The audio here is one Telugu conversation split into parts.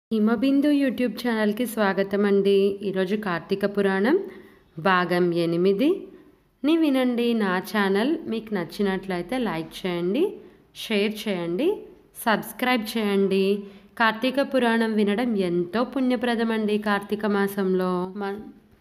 హిమబిందు యూట్యూబ్ ఛానల్కి స్వాగతం అండి ఈరోజు కార్తీక పురాణం భాగం ఎనిమిది ని వినండి నా ఛానల్ మీకు నచ్చినట్లయితే లైక్ చేయండి షేర్ చేయండి సబ్స్క్రైబ్ చేయండి కార్తీక పురాణం వినడం ఎంతో పుణ్యప్రదం అండి కార్తీక మాసంలో మ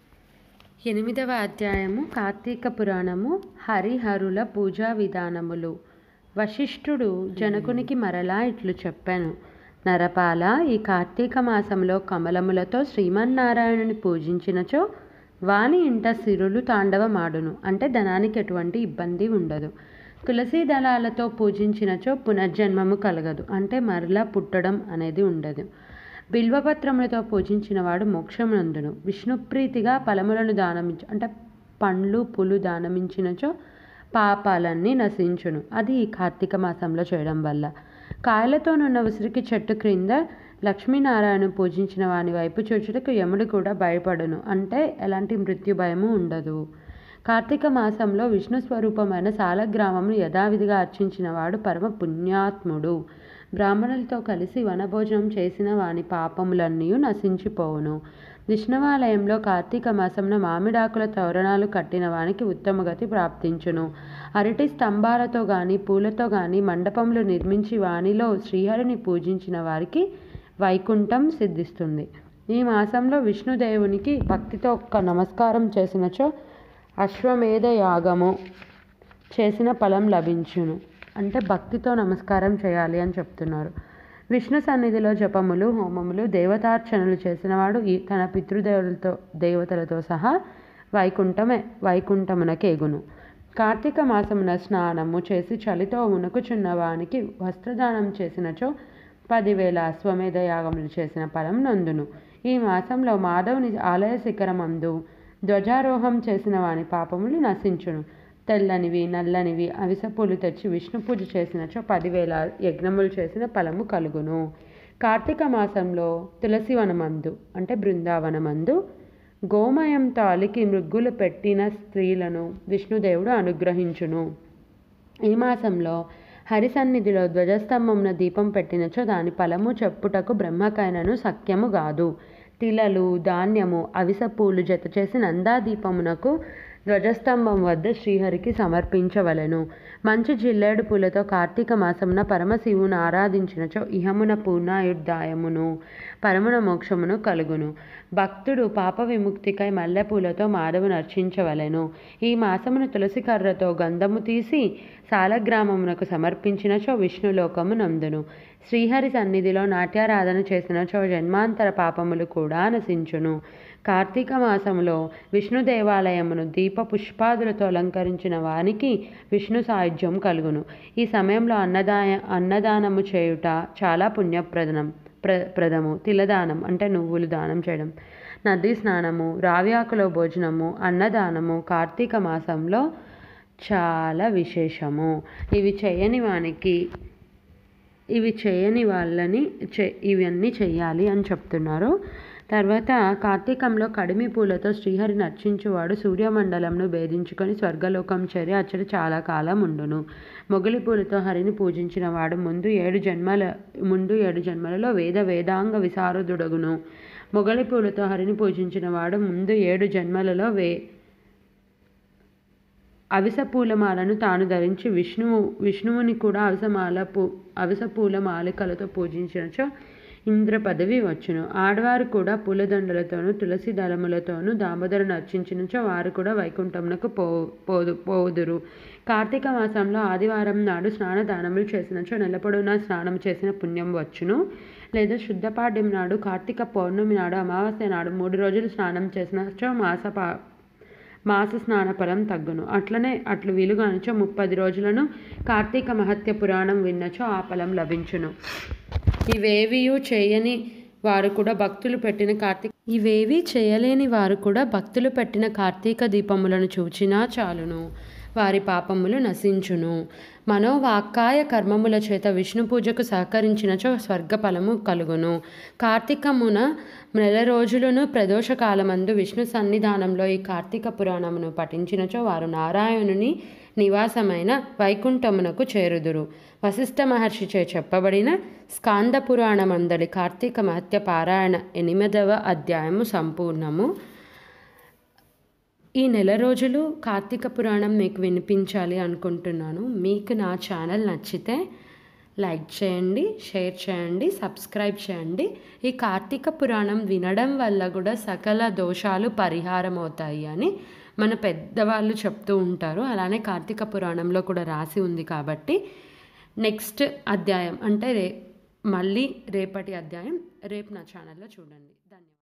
ఎనిమిదవ అధ్యాయము కార్తీక పురాణము హరిహరుల పూజా విధానములు వశిష్ఠుడు జనకునికి మరలా ఇట్లు చెప్పాను నరపాల ఈ కార్తీక మాసంలో కమలములతో శ్రీమన్నారాయణుని పూజించినచో వాని ఇంట సిరులు తాండవమాడును అంటే ధనానికి ఎటువంటి ఇబ్బంది ఉండదు తులసీ దళాలతో పూజించినచో పునర్జన్మము కలగదు అంటే మరలా పుట్టడం అనేది ఉండదు బిల్వపత్రములతో పూజించిన వాడు మోక్షమునందును విష్ణుప్రీతిగా ఫలములను దానమించు అంటే పండ్లు పులు దానమించినచో పాపాలన్నీ నశించును అది ఈ కార్తీక మాసంలో చేయడం వల్ల కాయలతోనున్న ఉసిరికి చెట్టు క్రింద లక్ష్మీనారాయణ పూజించిన వాని వైపు చూచుటకు యముడు కూడా భయపడును అంటే ఎలాంటి మృత్యు భయము ఉండదు కార్తీక మాసంలో విష్ణు స్వరూపమైన సాలగ్రామమును యథావిధిగా అర్చించిన వాడు పరమ పుణ్యాత్ముడు బ్రాహ్మణులతో కలిసి వనభోజనం చేసిన వాని పాపములన్నీ నశించిపోవును విష్ణువాలయంలో కార్తీక మాసంన మామిడాకుల తోరణాలు కట్టిన వానికి ఉత్తమగతి ప్రాప్తించును అరటి స్తంభాలతో గాని పూలతో గాని మండపములు నిర్మించి వానిలో శ్రీహరిని పూజించిన వారికి వైకుంఠం సిద్ధిస్తుంది ఈ మాసంలో విష్ణుదేవునికి భక్తితో ఒక్క నమస్కారం చేసినచో అశ్వమేధ యాగము చేసిన ఫలం లభించును అంటే భక్తితో నమస్కారం చేయాలి అని చెప్తున్నారు విష్ణు సన్నిధిలో జపములు హోమములు దేవతార్చనలు చేసినవాడు ఈ తన పితృదేవులతో దేవతలతో సహా వైకుంఠమే వైకుంఠమునకేగును కార్తీక మాసమున స్నానము చేసి చలితో ఉనుకుచున్న వానికి వస్త్రదానం చేసినచో పదివేల అశ్వమేధ యాగములు చేసిన ఫలం నందును ఈ మాసంలో మాధవుని ఆలయ శిఖరమందు ధ్వజారోహం చేసిన వాని పాపములు నశించును తెల్లనివి నల్లనివి అవిసపూలు తెచ్చి విష్ణు పూజ చేసినచో పదివేల యజ్ఞములు చేసిన ఫలము కలుగును కార్తీక మాసంలో తులసి వనమందు అంటే బృందావనమందు గోమయంతో అలికి మృగ్గులు పెట్టిన స్త్రీలను విష్ణుదేవుడు అనుగ్రహించును ఈ మాసంలో హరి సన్నిధిలో ధ్వజస్తంభమున దీపం పెట్టినచో దాని ఫలము చెప్పుటకు బ్రహ్మకైనను సఖ్యము కాదు తిలలు ధాన్యము అవిస పూలు జత చేసి నందాదీపమునకు ధ్వజస్తంభం వద్ద శ్రీహరికి సమర్పించవలెను మంచి జిల్లేడు పూలతో కార్తీక మాసమున పరమశివును ఆరాధించినచో ఇహమున పూర్ణాయుర్దాయమును పరమున మోక్షమును కలుగును భక్తుడు పాప విముక్తికై మల్లెపూలతో మాధవును అర్చించవలెను ఈ మాసమును తులసి కర్రతో గంధము తీసి సాలగ్రామమునకు సమర్పించినచో విష్ణులోకము నందును శ్రీహరి సన్నిధిలో నాట్యారాధన చేసినచో జన్మాంతర పాపములు కూడా నశించును కార్తీక మాసములో విష్ణు దేవాలయమును దీప పుష్పాదులతో అలంకరించిన వానికి విష్ణు సాయుధ్యం కలుగును ఈ సమయంలో అన్నదాయ అన్నదానము చేయుట చాలా పుణ్యప్రదనం ప్ర ప్రదము తిలదానం అంటే నువ్వులు దానం చేయడం నదీ స్నానము రావ్యాకులో భోజనము అన్నదానము కార్తీక మాసంలో చాలా విశేషము ఇవి చేయని వానికి ఇవి చేయని వాళ్ళని చే ఇవన్నీ చెయ్యాలి అని చెప్తున్నారు తర్వాత కార్తీకంలో కడిమి పూలతో శ్రీహరిని అర్చించువాడు సూర్యమండలంను భేదించుకొని స్వర్గలోకం చేరి అచ్చడి చాలా కాలం ఉండును మొగలి పూలతో హరిని పూజించిన వాడు ముందు ఏడు జన్మల ముందు ఏడు జన్మలలో వేద వేదాంగ విశారదుడగును మొగలి పూలతో హరిని పూజించిన వాడు ముందు ఏడు జన్మలలో వే అవిస పూలమాలను తాను ధరించి విష్ణువు విష్ణువుని కూడా అవిసమాల పూ అవిస పూల మాలికలతో పూజించినచో ఇంద్ర పదవి వచ్చును ఆడవారు కూడా పూలదండలతోనూ తులసి దళములతోనూ దామోదరుని అర్చించినచో వారు కూడా వైకుంఠమునకు పో పోదు పోదురు కార్తీక మాసంలో ఆదివారం నాడు స్నాన దానములు చేసినచో నెలపొడవునా స్నానం చేసిన పుణ్యం వచ్చును లేదా శుద్ధపాడ్యం నాడు కార్తీక పౌర్ణమి నాడు అమావాస్య నాడు మూడు రోజులు స్నానం చేసినచో మాస పా మాస స్నాన ఫలం తగ్గును అట్లనే అట్లు వీలుగానిచో ముప్పది రోజులను కార్తీక మహత్య పురాణం విన్నచో ఆ ఫలం లభించును ఇవేవియు చేయని వారు కూడా భక్తులు పెట్టిన కార్తీక ఇవేవి చేయలేని వారు కూడా భక్తులు పెట్టిన కార్తీక దీపములను చూచినా చాలును వారి పాపములు నశించును మనోవాక్కాయ కర్మముల చేత విష్ణు పూజకు సహకరించినచో స్వర్గ ఫలము కలుగును కార్తీకమున నెల రోజులను ప్రదోషకాలమందు విష్ణు సన్నిధానంలో ఈ కార్తీక పురాణమును పఠించినచో వారు నారాయణుని నివాసమైన వైకుంఠమునకు చేరుదురు వశిష్ఠ మహర్షిచే చెప్పబడిన స్కాంద పురాణమందలి కార్తీక మహత్య పారాయణ ఎనిమిదవ అధ్యాయము సంపూర్ణము ఈ నెల రోజులు కార్తీక పురాణం మీకు వినిపించాలి అనుకుంటున్నాను మీకు నా ఛానల్ నచ్చితే లైక్ చేయండి షేర్ చేయండి సబ్స్క్రైబ్ చేయండి ఈ కార్తీక పురాణం వినడం వల్ల కూడా సకల దోషాలు పరిహారం అవుతాయి అని మన పెద్దవాళ్ళు చెప్తూ ఉంటారు అలానే కార్తీక పురాణంలో కూడా రాసి ఉంది కాబట్టి నెక్స్ట్ అధ్యాయం అంటే రే మళ్ళీ రేపటి అధ్యాయం రేపు నా ఛానల్లో చూడండి ధన్యవాదాలు